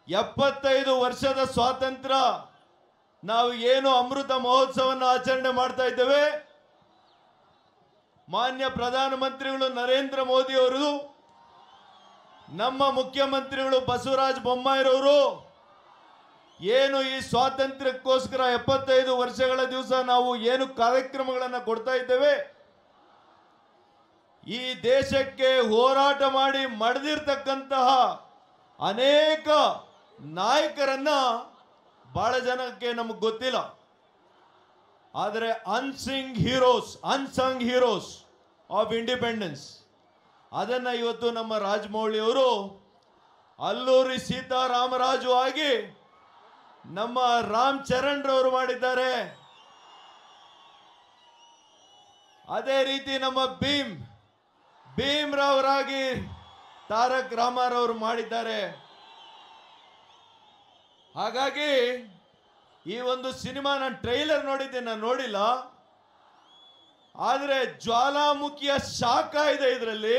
ಎಪ್ಪತ್ತೈದು ವರ್ಷದ ಸ್ವಾತಂತ್ರ್ಯ ನಾವು ಏನು ಅಮೃತ ಮಹೋತ್ಸವವನ್ನು ಆಚರಣೆ ಮಾಡ್ತಾ ಇದ್ದೇವೆ ಮಾನ್ಯ ಪ್ರಧಾನಮಂತ್ರಿಗಳು ನರೇಂದ್ರ ಮೋದಿ ಅವರು ನಮ್ಮ ಮುಖ್ಯಮಂತ್ರಿಗಳು ಬಸವರಾಜ ಬೊಮ್ಮಾಯಿರವರು ಏನು ಈ ಸ್ವಾತಂತ್ರ್ಯಕ್ಕೋಸ್ಕರ ಎಪ್ಪತ್ತೈದು ವರ್ಷಗಳ ದಿವಸ ನಾವು ಏನು ಕಾರ್ಯಕ್ರಮಗಳನ್ನು ಕೊಡ್ತಾ ಇದ್ದೇವೆ ಈ ದೇಶಕ್ಕೆ ಹೋರಾಟ ಮಾಡಿ ಮಡಿದಿರ್ತಕ್ಕಂತಹ ಅನೇಕ ನಾಯಕರನ್ನ ಬಹಳ ಜನಕ್ಕೆ ನಮಗೆ ಗೊತ್ತಿಲ್ಲ ಆದರೆ unsung heroes unsung heroes of independence ಅದನ್ನ ಇವತ್ತು ನಮ್ಮ ರಾಜಮೌಳಿ ಅವರು ಅಲ್ಲೂರಿ ಸೀತಾರಾಮರಾಜು ಆಗಿ ನಮ್ಮ ರಾಮ್ ಚರಣ್ ರವರು ಮಾಡಿದ್ದಾರೆ ಅದೇ ರೀತಿ ನಮ್ಮ ಭೀಮ್ ಭೀಮ್ ರಾವರಾಗಿ ತಾರಕ್ ರಾಮಾರವರು ಮಾಡಿದ್ದಾರೆ ಹಾಗಾಗಿ ಈ ಒಂದು ಸಿನಿಮಾ ನಾನು ಟ್ರೈಲರ್ ನೋಡಿದ್ದೆ ನಾನು ನೋಡಿಲ್ಲ ಆದರೆ ಜ್ವಾಲಾಮುಖಿಯ ಶಾಖ ಇದೆ ಇದರಲ್ಲಿ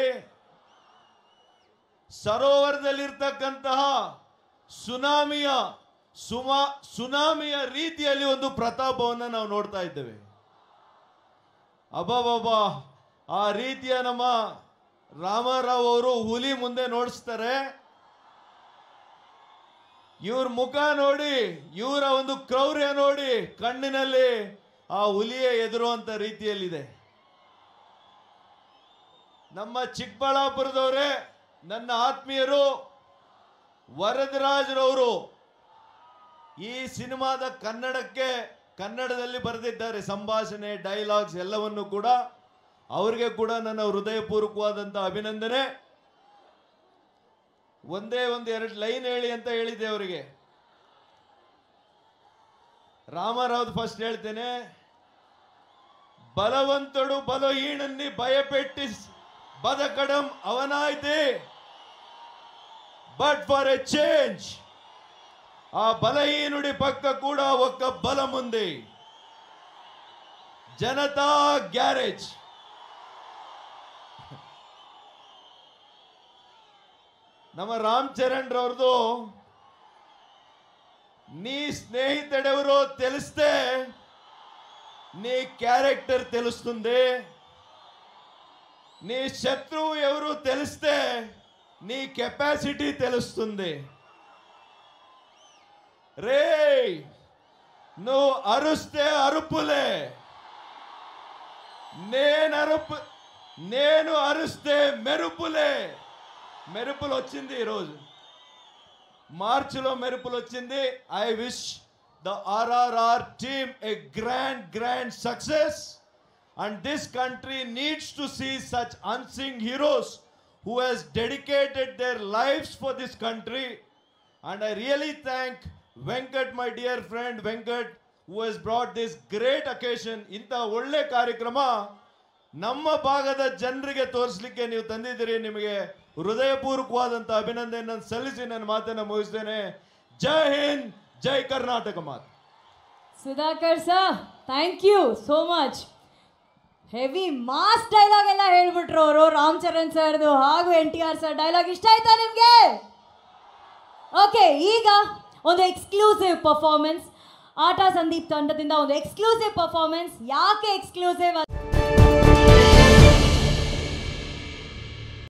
ಸರೋವರದಲ್ಲಿರ್ತಕ್ಕಂತಹ ಸುನಾಮಿಯ ಸುಮಾ ಸುನಾಮಿಯ ರೀತಿಯಲ್ಲಿ ಒಂದು ಪ್ರತಾಪವನ್ನು ನಾವು ನೋಡ್ತಾ ಇದ್ದೇವೆ ಅಬ್ಬಬ್ಬಬ್ಬ ಆ ರೀತಿಯ ನಮ್ಮ ರಾಮಾರಾವ್ ಅವರು ಹುಲಿ ಮುಂದೆ ನೋಡಿಸ್ತಾರೆ ಇವ್ರ ಮುಖ ನೋಡಿ ಇವರ ಒಂದು ಕ್ರೌರ್ಯ ನೋಡಿ ಕಣ್ಣಿನಲ್ಲಿ ಆ ಹುಲಿಯ ಎದುರುವಂತ ರೀತಿಯಲ್ಲಿದೆ ನಮ್ಮ ಚಿಕ್ಕಬಳ್ಳಾಪುರದವರೇ ನನ್ನ ಆತ್ಮೀಯರು ವರದರಾಜ್ರವರು ಈ ಸಿನಿಮಾದ ಕನ್ನಡಕ್ಕೆ ಕನ್ನಡದಲ್ಲಿ ಬರೆದಿದ್ದಾರೆ ಸಂಭಾಷಣೆ ಡೈಲಾಗ್ಸ್ ಎಲ್ಲವನ್ನು ಕೂಡ ಅವರಿಗೆ ಕೂಡ ನನ್ನ ಹೃದಯಪೂರ್ವಕವಾದಂಥ ಅಭಿನಂದನೆ ಒಂದೇ ಒಂದು ಎರಡು ಲೈನ್ ಹೇಳಿ ಅಂತ ಹೇಳಿದ್ದೆ ಅವರಿಗೆ ರಾಮರಾವ್ ಫಸ್ಟ್ ಹೇಳ್ತೇನೆ ಬಲವಂತಡು ಬಲಹೀನನ್ನಿ ಭಯಪೆಟ್ಟಿ ಬದಕಡಂ ಅವನಾಯ್ತೆ ಬಟ್ ಫಾರ್ ಎ ಚೇಂಜ್ ఆ బలహీనుడి పక్క కూడా ఒక బలం ఉంది జనతా గ్యారేజ్ ನಮ್ಮ ರಾಮ್ ಚರಣ್ ರವ್ರದು నీ స్నేహితుడెవరో తెలిస్తే నీ క్యారెక్టర్ తెలుస్తుంది నీ శత్రువు ఎవరు తెలిస్తే నీ కెపాసిటీ తెలుస్తుంది రే నువ్వు అరుస్తే అరుపులే నేను అరుపు నేను అరుస్తే మెరుపులే మెరుపులు వచ్చింది ఈరోజు మార్చిలో మెరుపులు వచ్చింది I wish the RRR team a grand grand success and this country needs to see such unsung heroes who has dedicated their lives for this country And I really thank Venkat, my dear friend Venkat, who has brought this great occasion. ಇಂಥ ಒಳ್ಳೆ ಕಾರ್ಯಕ್ರಮ ನಮ್ಮ ಭಾಗದ ಜನರಿಗೆ ತೋರಿಸ್ಲಿಕ್ಕೆ ನೀವು ತಂದಿದ್ದೀರಿ ನಿಮಗೆ ಹೃದಯಪೂರ್ವಕವಾದಂಥ ಅಭಿನಂದನೆಯನ್ನು ಸಲ್ಲಿಸಿ ನನ್ನ ಮಾತನ್ನು ಮುಗಿಸ್ತೇನೆ ಜೈ ಹಿಂದ್ ಜೈ ಕರ್ನಾಟಕ ಮಾತು Sudhakar sir thank you so much heavy mass dialogue ಎಲ್ಲ ಹೇಳ್ಬಿಟ್ರು ಅವರು ರಾಮ್ ಚರಣ್ ಸರ್ದು ಹಾಗೂ N T R sir dialogue ಇಷ್ಟ ಆಯ್ತಾ ನಿಮಗೆ ಓಕೆ ಈಗ ಒಂದು ಎಕ್ಸ್ಕ್ಲೂಸಿವ್ ಪರ್ಫಾರ್ಮೆನ್ಸ್ ಆಟ ಸಂದೀಪ್ ತಂಡದಿಂದ ಒಂದು ಎಕ್ಸ್ಕ್ಲೂಸಿವ್ ಪರ್ಫಾರ್ಮೆನ್ಸ್ ಯಾಕೆ ಎಕ್ಸ್ಕ್ಲೂಸಿವ್